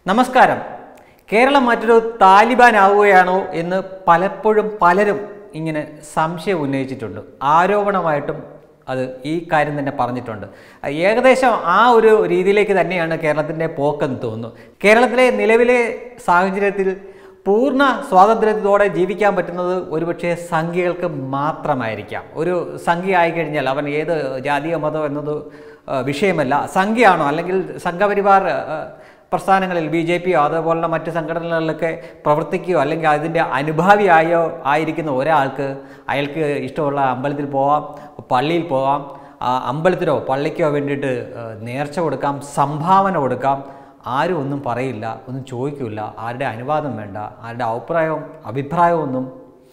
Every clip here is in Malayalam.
നമസ്കാരം കേരളം മറ്റൊരു താലിബാൻ ആവുകയാണോ എന്ന് പലപ്പോഴും പലരും ഇങ്ങനെ സംശയം ഉന്നയിച്ചിട്ടുണ്ട് ആരോപണമായിട്ടും അത് ഈ കാര്യം തന്നെ പറഞ്ഞിട്ടുണ്ട് ഏകദേശം ആ ഒരു രീതിയിലേക്ക് തന്നെയാണ് കേരളത്തിൻ്റെ പോക്കെന്ന് തോന്നുന്നു കേരളത്തിലെ നിലവിലെ സാഹചര്യത്തിൽ പൂർണ്ണ സ്വാതന്ത്ര്യത്തോടെ ജീവിക്കാൻ പറ്റുന്നത് ഒരുപക്ഷെ സംഖ്യകൾക്ക് മാത്രമായിരിക്കാം ഒരു സംഖ്യ ആയിക്കഴിഞ്ഞാൽ അവൻ ഏത് ജാതീയ മതം എന്നത് ആ, വിഷയമല്ല സംഖ്യയാണോ അല്ലെങ്കിൽ സംഘപരിവാർ ആ, പ്രസ്ഥാനങ്ങളിൽ ബി ജെ പിയോ അതുപോലുള്ള മറ്റ് സംഘടനകളിലൊക്കെ പ്രവർത്തിക്കുകയോ അല്ലെങ്കിൽ അതിൻ്റെ അനുഭാവിയായോ ആയിരിക്കുന്ന ഒരാൾക്ക് അയാൾക്ക് ഇഷ്ടമുള്ള അമ്പലത്തിൽ പോവാം പള്ളിയിൽ പോവാം ആ അമ്പലത്തിലോ പള്ളിക്കോ വേണ്ടിയിട്ട് ആ, നേർച്ച കൊടുക്കാം സംഭാവന കൊടുക്കാം ആരും ഒന്നും പറയില്ല ഒന്നും ചോദിക്കില്ല ആരുടെ അനുവാദം വേണ്ട ആരുടെ അഭിപ്രായവും അഭിപ്രായമൊന്നും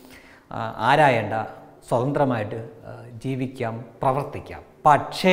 ആ, ആരായണ്ട സ്വതന്ത്രമായിട്ട് ആ, ജീവിക്കാം പ്രവർത്തിക്കാം പക്ഷേ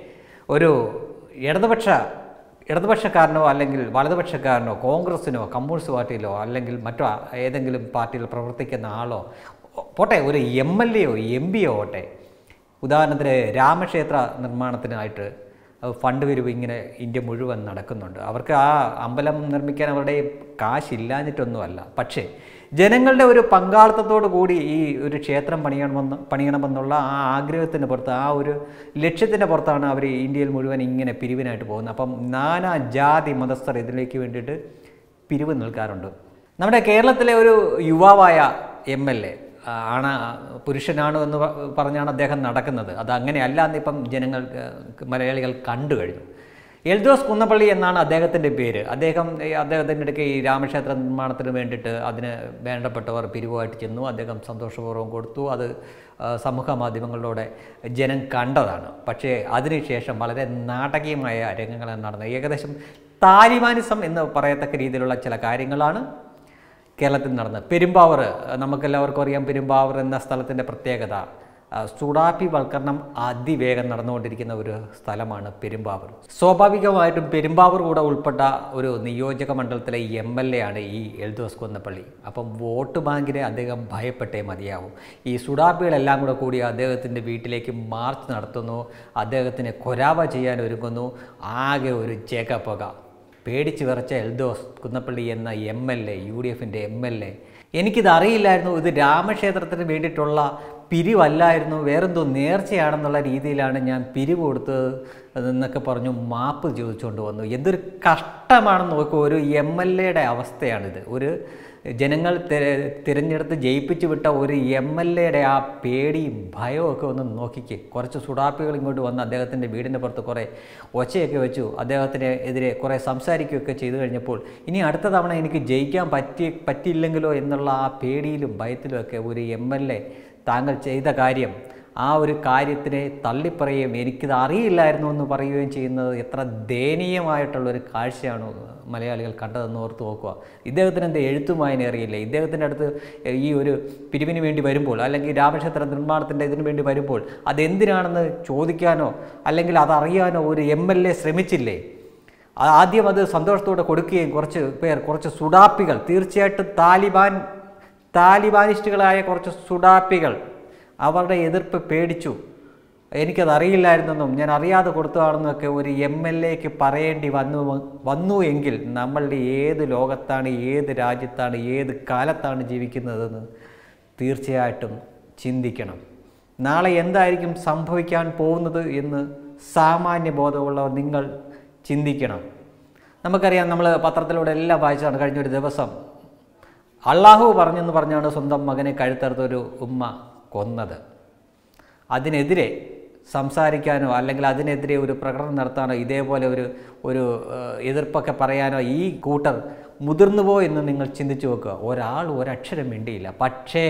ഒരു ഇടതുപക്ഷ ഇടതുപക്ഷക്കാരനോ അല്ലെങ്കിൽ വലതുപക്ഷക്കാരനോ കോൺഗ്രസ്സിനോ കമ്മ്യൂണിസ്റ്റ് പാർട്ടിയിലോ അല്ലെങ്കിൽ മറ്റോ ഏതെങ്കിലും പാർട്ടിയിൽ പ്രവർത്തിക്കുന്ന ആളോ പോട്ടെ ഒരു എം എൽ എയോ എം പിയോ ഓട്ടെ ഉദാഹരണത്തിന് രാമക്ഷേത്ര നിർമ്മാണത്തിനായിട്ട് ഫണ്ട് വരവ് ഇങ്ങനെ ഇന്ത്യ മുഴുവൻ നടക്കുന്നുണ്ട് അവർക്ക് ആ അമ്പലം നിർമ്മിക്കാൻ അവരുടെ കാശില്ലാഞ്ഞിട്ടൊന്നുമല്ല പക്ഷേ ജനങ്ങളുടെ ഒരു പങ്കാളിത്തത്തോടു കൂടി ഈ ഒരു ക്ഷേത്രം പണിയണമെന്ന് പണിയണമെന്നുള്ള ആ ആഗ്രഹത്തിൻ്റെ പുറത്ത് ആ ഒരു ലക്ഷ്യത്തിൻ്റെ പുറത്താണ് അവർ ഇന്ത്യയിൽ മുഴുവൻ ഇങ്ങനെ പിരിവിനായിട്ട് പോകുന്നത് അപ്പം നാനാ ജാതി മതസ്ഥർ ഇതിലേക്ക് വേണ്ടിയിട്ട് പിരിവ് നിൽക്കാറുണ്ട് നമ്മുടെ കേരളത്തിലെ ഒരു യുവാവായ എം എൽ എ ആണ് പുരുഷനാണ് എന്ന് പ- പറഞ്ഞാണ് അദ്ദേഹം നടക്കുന്നത് അത് അങ്ങനെയല്ല എന്നിപ്പം ജനങ്ങൾ ഏഹ്, മലയാളികൾ കണ്ടു കഴിഞ്ഞു എൽദോസ് കുന്നപ്പള്ളി എന്നാണ് അദ്ദേഹത്തിൻ്റെ പേര് അദ്ദേഹം ഈ അദ്ദേഹത്തിൻ്റെ ഇടയ്ക്ക് ഈ രാമക്ഷേത്ര നിർമ്മാണത്തിന് വേണ്ടിയിട്ട് അതിന് വേണ്ടപ്പെട്ടവർ പിരിവുമായിട്ട് ചെന്നു അദ്ദേഹം സന്തോഷപൂർവ്വം കൊടുത്തു അത് ആ, സമൂഹ മാധ്യമങ്ങളിലൂടെ ജനം കണ്ടതാണ് പക്ഷേ അതിനുശേഷം വളരെ നാടകീയമായ രംഗങ്ങളാണ് നടന്നത് ഏകദേശം താലിബാനിസം എന്ന് പറയത്തക്ക രീതിയിലുള്ള ചില കാര്യങ്ങളാണ് കേരളത്തിൽ നടന്നത് പെരുമ്പാവൂർ നമുക്കെല്ലാവർക്കും അറിയാം പെരുമ്പാവൂർ എന്ന സ്ഥലത്തിൻ്റെ പ്രത്യേകത ആ, സുഡാപ്പി വൽക്കരണം അതിവേഗം നടന്നുകൊണ്ടിരിക്കുന്ന ഒരു സ്ഥലമാണ് പെരുമ്പാവൂർ സ്വാഭാവികമായിട്ടും പെരുമ്പാവൂർ കൂടെ ഉൾപ്പെട്ട ഒരു നിയോജക മണ്ഡലത്തിലെ എം എൽ എ ആണ് ഈ എൽദോസ് കുന്നപ്പള്ളി അപ്പം വോട്ട് ബാങ്കിനെ അദ്ദേഹം ഭയപ്പെട്ടേ മതിയാവും ഈ സുഡാപ്പികളെല്ലാം കൂടെ കൂടി അദ്ദേഹത്തിൻ്റെ വീട്ടിലേക്ക് മാർച്ച് നടത്തുന്നു അദ്ദേഹത്തിന് കൊരാവ ചെയ്യാൻ ഒരുങ്ങുന്നു ആകെ ഒരു ചേക്കപ്പുക പേടിച്ച് വിറച്ച എൽദോസ് കുന്നപ്പള്ളി എന്ന M L A U D എഫിൻ്റെ എം എൽ എ എനിക്കിത് അറിയില്ലായിരുന്നു ഇത് രാമക്ഷേത്രത്തിന് വേണ്ടിയിട്ടുള്ള പിരിവല്ലായിരുന്നു വേറെന്തോ നേർച്ചയാണെന്നുള്ള രീതിയിലാണ് ഞാൻ പിരിവ് കൊടുത്തത് എന്നൊക്കെ പറഞ്ഞു മാപ്പ് ചോദിച്ചുകൊണ്ട് വന്നു എന്തൊരു കഷ്ടമാണെന്ന് നോക്കൂ ഒരു എം എൽ എയുടെ അവസ്ഥയാണിത് ഒരു ജനങ്ങൾ തെ- തിരഞ്ഞെടുത്ത് ജയിപ്പിച്ചു വിട്ട ഒരു എം എൽ എയുടെ ആ പേടിയും ഭയവും ഒക്കെ ഒന്ന് നോക്കിക്കേ കുറച്ച് സുഡാപ്പികൾ ഇങ്ങോട്ട് വന്ന് അദ്ദേഹത്തിൻ്റെ വീടിൻ്റെ പുറത്ത് കുറേ ഒച്ചയൊക്കെ വെച്ചു അദ്ദേഹത്തിന് എതിരെ കുറേ സംസാരിക്കുകയൊക്കെ ചെയ്തു കഴിഞ്ഞപ്പോൾ ഇനി അടുത്ത തവണ എനിക്ക് ജയിക്കാൻ പറ്റി പറ്റിയില്ലെങ്കിലോ എന്നുള്ള ആ പേടിയിലും ഭയത്തിലും ഒക്കെ ഒരു എം എൽ എ താങ്കൾ ചെയ്ത കാര്യം ആ ഒരു കാര്യത്തിനെ തള്ളിപ്പറയുകയും എനിക്കിത് അറിയില്ലായിരുന്നു എന്ന് പറയുകയും ചെയ്യുന്നത് എത്ര ദയനീയമായിട്ടുള്ളൊരു കാഴ്ചയാണ് മലയാളികൾ കണ്ടതെന്ന് ഓർത്ത് നോക്കുക ഇദ്ദേഹത്തിന് എന്ത് എഴുത്തുമായനെ അറിയില്ല ഇദ്ദേഹത്തിൻ്റെ അടുത്ത് ഈ ഒരു പിരിവിന് വേണ്ടി വരുമ്പോൾ അല്ലെങ്കിൽ രാമക്ഷേത്ര നിർമ്മാണത്തിൻ്റെ ഇതിനു വേണ്ടി വരുമ്പോൾ അതെന്തിനാണെന്ന് ചോദിക്കാനോ അല്ലെങ്കിൽ അതറിയാനോ ഒരു എം എൽ എ ശ്രമിച്ചില്ലേ ആ- ആദ്യം അത് സന്തോഷത്തോടെ കൊടുക്കുകയും കുറച്ച് പേർ കുറച്ച് സുഡാപ്പികൾ തീർച്ചയായിട്ടും താലിബാൻ താലിബാനിസ്റ്റുകളായ കുറച്ച് സുഡാപ്പികൾ അവരുടെ എതിർപ്പ് പേടിച്ചു എനിക്കത് അറിയില്ലായിരുന്നെന്നും ഞാൻ അറിയാതെ കൊടുത്തതാണെന്നൊക്കെ ഒരു എം എൽ എക്ക് പറയേണ്ടി വന്നു വന്നു എങ്കിൽ നമ്മളുടെ ഏത് ലോകത്താണ് ഏത് രാജ്യത്താണ് ഏത് കാലത്താണ് ജീവിക്കുന്നതെന്ന് തീർച്ചയായിട്ടും ചിന്തിക്കണം നാളെ എന്തായിരിക്കും സംഭവിക്കാൻ പോകുന്നത് എന്ന് സാമാന്യ ബോധമുള്ളവർ നിങ്ങൾ ചിന്തിക്കണം നമുക്കറിയാം നമ്മൾ പത്രത്തിലൂടെ എല്ലാം വായിച്ചതാണ് കഴിഞ്ഞൊരു ദിവസം അള്ളാഹു പറഞ്ഞെന്ന് പറഞ്ഞാണ് സ്വന്തം മകനെ കഴുത്തറുത്തൊരു ഉമ്മ കൊന്നത് അതിനെതിരെ സംസാരിക്കാനോ അല്ലെങ്കിൽ അതിനെതിരെ ഒരു പ്രകടനം നടത്താനോ ഇതേപോലെ ഒരു ഒരു ഏഹ്, എതിർപ്പൊക്കെ പറയാനോ ഈ കൂട്ടർ മുതിർന്നുപോ എന്ന് നിങ്ങൾ ചിന്തിച്ചു നോക്കുക ഒരാൾ ഒരക്ഷരം മിണ്ടിയില്ല പക്ഷേ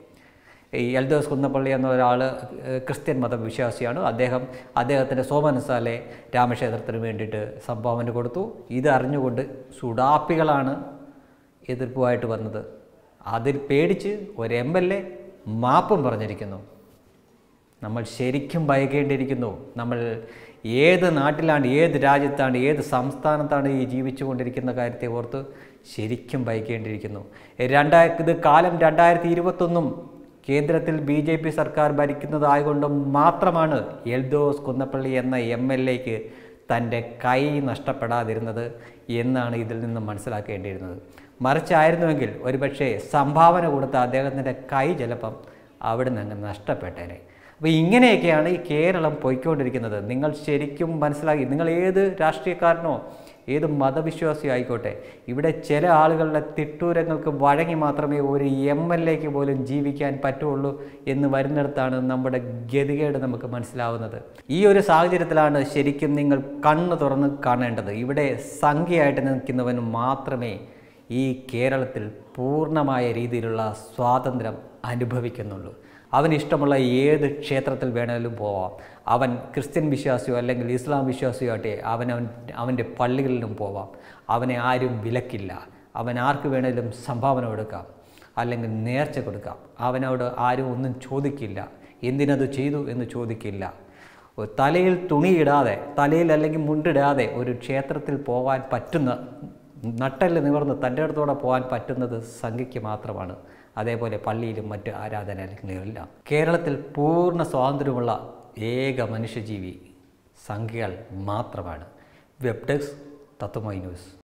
ഈ എൽദോസ് കുന്നപ്പള്ളി എന്ന ഒരാൾ ക്രിസ്ത്യൻ മതവിശ്വാസിയാണ് അദ്ദേഹം അദ്ദേഹത്തിൻ്റെ സോമനസാലെ രാമക്ഷേത്രത്തിന് വേണ്ടിയിട്ട് സംഭാവന കൊടുത്തു ഇത് അറിഞ്ഞുകൊണ്ട് സുഡാപ്പികളാണ് എതിർപ്പുമായിട്ട് വന്നത് അതിൽ പേടിച്ച് ഒരു എം എൽ എ മാപ്പും പറഞ്ഞിരിക്കുന്നു നമ്മൾ ശരിക്കും ഭയക്കേണ്ടിയിരിക്കുന്നു നമ്മൾ ഏത് നാട്ടിലാണ് ഏത് രാജ്യത്താണ് ഏത് സംസ്ഥാനത്താണ് ഈ ജീവിച്ചു കൊണ്ടിരിക്കുന്ന കാര്യത്തെ ഓർത്ത് ശരിക്കും ഭയക്കേണ്ടിയിരിക്കുന്നു രണ്ടായി ഇത് കാലം രണ്ടായിരത്തി ഇരുപത്തൊന്നും കേന്ദ്രത്തിൽ ബി ജെ പി സർക്കാർ ഭരിക്കുന്നതായതുകൊണ്ട് മാത്രമാണ് എൽദോസ് കുന്നപ്പള്ളി എന്ന എം എൽ എക്ക് തൻ്റെ കൈ നഷ്ടപ്പെടാതിരുന്നത് എന്നാണ് ഇതിൽ നിന്ന് മനസ്സിലാക്കേണ്ടിയിരുന്നത് മറിച്ചായിരുന്നുവെങ്കിൽ ഒരുപക്ഷെ സംഭാവന കൊടുത്ത അദ്ദേഹത്തിൻ്റെ കൈ ചിലപ്പം അവിടെ നിന്ന് അങ്ങ് നഷ്ടപ്പെട്ടേനെ അപ്പോൾ ഇങ്ങനെയൊക്കെയാണ് ഈ കേരളം പോയിക്കൊണ്ടിരിക്കുന്നത് നിങ്ങൾ ശരിക്കും മനസ്സിലാക്കി നിങ്ങൾ ഏത് രാഷ്ട്രീയക്കാരനോ ഏത് മതവിശ്വാസിയോ ആയിക്കോട്ടെ ഇവിടെ ചില ആളുകളുടെ തിട്ടൂരങ്ങൾക്ക് വഴങ്ങി മാത്രമേ ഒരു എം എൽ എക്ക് പോലും ജീവിക്കാൻ പറ്റുള്ളൂ എന്ന് വരുന്നിടത്താണ് നമ്മുടെ ഗതികേട് നമുക്ക് മനസ്സിലാവുന്നത് ഈ ഒരു സാഹചര്യത്തിലാണ് ശരിക്കും നിങ്ങൾ കണ്ണ് തുറന്ന് കാണേണ്ടത് ഇവിടെ സംഖ്യയായിട്ട് നിൽക്കുന്നവന് മാത്രമേ ഈ കേരളത്തിൽ പൂർണ്ണമായ രീതിയിലുള്ള സ്വാതന്ത്ര്യം അനുഭവിക്കുന്നുള്ളൂ അവന് ഇഷ്ടമുള്ള ഏത് ക്ഷേത്രത്തിൽ വേണമെങ്കിലും പോവാം അവൻ ക്രിസ്ത്യൻ വിശ്വാസിയോ അല്ലെങ്കിൽ ഇസ്ലാം വിശ്വാസിയോ ആട്ടെ അവൻ അവൻ അവൻ്റെ പള്ളികളിലും പോവാം അവനെ ആരും വിലക്കില്ല അവൻ ആർക്ക് വേണമെങ്കിലും സംഭാവന കൊടുക്കാം അല്ലെങ്കിൽ നേർച്ച കൊടുക്കാം അവനോട് ആരും ഒന്നും ചോദിക്കില്ല എന്തിനത് ചെയ്തു എന്ന് ചോദിക്കില്ല ഒരു തലയിൽ തുണിയിടാതെ തലയിൽ അല്ലെങ്കിൽ മുണ്ടിടാതെ ഒരു ക്ഷേത്രത്തിൽ പോകാൻ പറ്റുന്ന നട്ടല് നിവർന്ന് തൻ്റെ അടുത്തോടെ പോകാൻ പറ്റുന്നത് സംഖ്യയ്ക്ക് മാത്രമാണ് അതേപോലെ പള്ളിയിലും മറ്റ് ആരാധനാലയങ്ങളിലെല്ലാം കേരളത്തിൽ പൂർണ്ണ സ്വാതന്ത്ര്യമുള്ള ഏക മനുഷ്യജീവി സംഖ്യകൾ മാത്രമാണ് വെബ് ഡെസ്ക് തത്വമൈ ന്യൂസ്